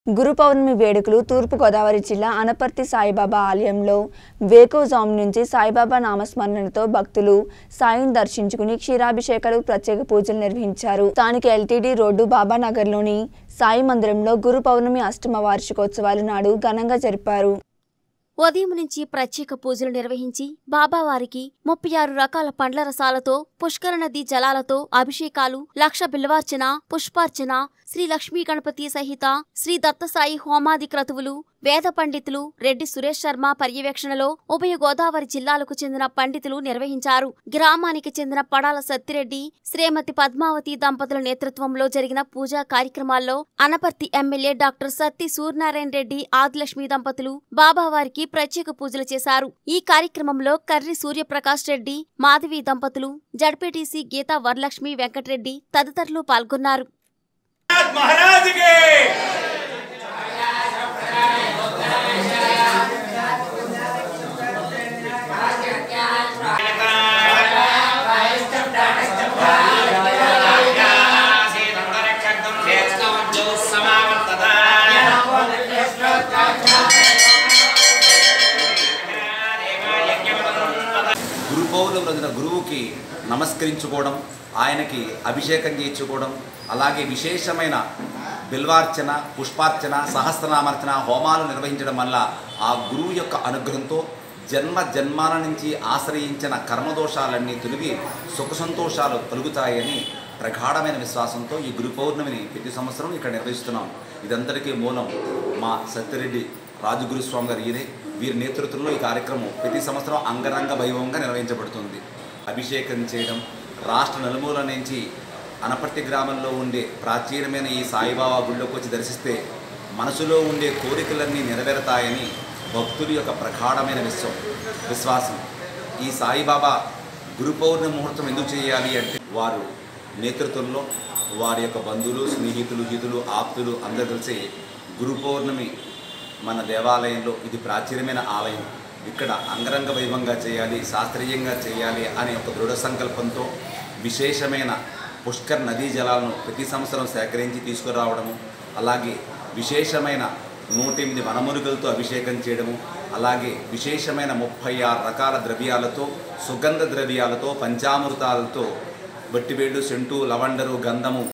గురు పౌర్ణమి వేడుకలు తూర్పుగోదావరి జిల్లా అనపర్తి సాయిబాబా ఆలయంలో వేకోజాము నుంచి సాయిబాబా నామస్మరణతో భక్తులు సాయిని దర్శించుకుని క్షీరాభిషేకాలు ప్రత్యేక పూజలు నిర్వహించారు స్థానిక ఎల్టీడీ రోడ్డు బాబానగర్లోని సాయి మందిరంలో గురు పౌర్ణమి అష్టమ వార్షికోత్సవాలు నాడు ఘనంగా జరిపారు ఉదయం నుంచి ప్రత్యేక పూజలు నిర్వహించి బాబావారికి ముప్పై ఆరు రకాల పండ్ల రసాలతో పుష్కర నది జలాలతో అభిషేకాలు లక్ష బిల్వార్చన పుష్పార్చన శ్రీ లక్ష్మీ గణపతి సహిత శ్రీ దత్తసాయి హోమాది క్రతువులు వేద పండితులు రెడ్డి సురేష్ శర్మ పర్యవేక్షణలో ఉభయ గోదావరి జిల్లాలకు చెందిన పండితులు నిర్వహించారు గ్రామానికి చెందిన పడాల సత్తిరెడ్డి శ్రీమతి పద్మావతి దంపతుల నేతృత్వంలో జరిగిన పూజా కార్యక్రమాల్లో అనపర్తి ఎమ్మెల్యే డాక్టర్ సత్తి సూర్యనారాయణ రెడ్డి ఆదిలక్ష్మి దంపతులు బాబావారికి ప్రత్యేక పూజలు చేశారు ఈ కార్యక్రమంలో కర్రి సూర్యప్రకాష్ రెడ్డి మాధవి దంపతులు జడ్పీటీసీ గీతా వరలక్ష్మి వెంకటరెడ్డి తదితరులు పాల్గొన్నారు महाराज के గురు పౌర్ణమి రోజున గురువుకి నమస్కరించుకోవడం ఆయనకి అభిషేకం చేయించుకోవడం అలాగే విశేషమైన బిల్వార్చన పుష్పార్చన సహస్రనామార్చన హోమాలు నిర్వహించడం వల్ల ఆ గురువు యొక్క అనుగ్రహంతో జన్మ జన్మాల నుంచి ఆశ్రయించిన కర్మదోషాలన్నీ తొలగి సుఖ సంతోషాలు కలుగుతాయని ప్రగాఢమైన విశ్వాసంతో ఈ గురు పౌర్ణమిని ప్రతి సంవత్సరం ఇక్కడ నిర్వహిస్తున్నాం ఇదంతటికీ మూలం మా సత్యరెడ్డి రాజగురు స్వామి గారు ఈయనే వీరి నేతృత్వంలో ఈ కార్యక్రమం ప్రతి సంవత్సరం అంగరంగ వైభవంగా నిర్వహించబడుతుంది అభిషేకం చేయడం రాష్ట్ర నలుమూల నుంచి అనపర్తి గ్రామంలో ఉండే ప్రాచీనమైన ఈ సాయిబాబా గుళ్ళోకి వచ్చి దర్శిస్తే మనసులో ఉండే కోరికలన్నీ నెరవేరుతాయని భక్తుల యొక్క ప్రగాఢమైన విశ్వం విశ్వాసం ఈ సాయిబాబా గురు పౌర్ణమి ముహూర్తం ఎందుకు చేయాలి అంటే వారు నేతృత్వంలో వారి యొక్క బంధువులు స్నేహితులు హితులు ఆప్తులు అందరూ కలిసి గురు పౌర్ణమి మన దేవాలయంలో ఇది ప్రాచీనమైన ఆలయం ఇక్కడ అంగరంగ వైభవంగా చేయాలి శాస్త్రీయంగా చేయాలి అనే ఒక దృఢ సంకల్పంతో విశేషమైన పుష్కర్ నదీ జలాలను ప్రతి సంవత్సరం సేకరించి తీసుకురావడము అలాగే విశేషమైన నూట ఎనిమిది వనమురుగలతో అభిషేకం చేయడము అలాగే విశేషమైన ముప్పై ఆరు రకాల ద్రవ్యాలతో సుగంధ ద్రవ్యాలతో పంచామృతాలతో వట్టివేళ్ళు సెంటు లవండరు గంధము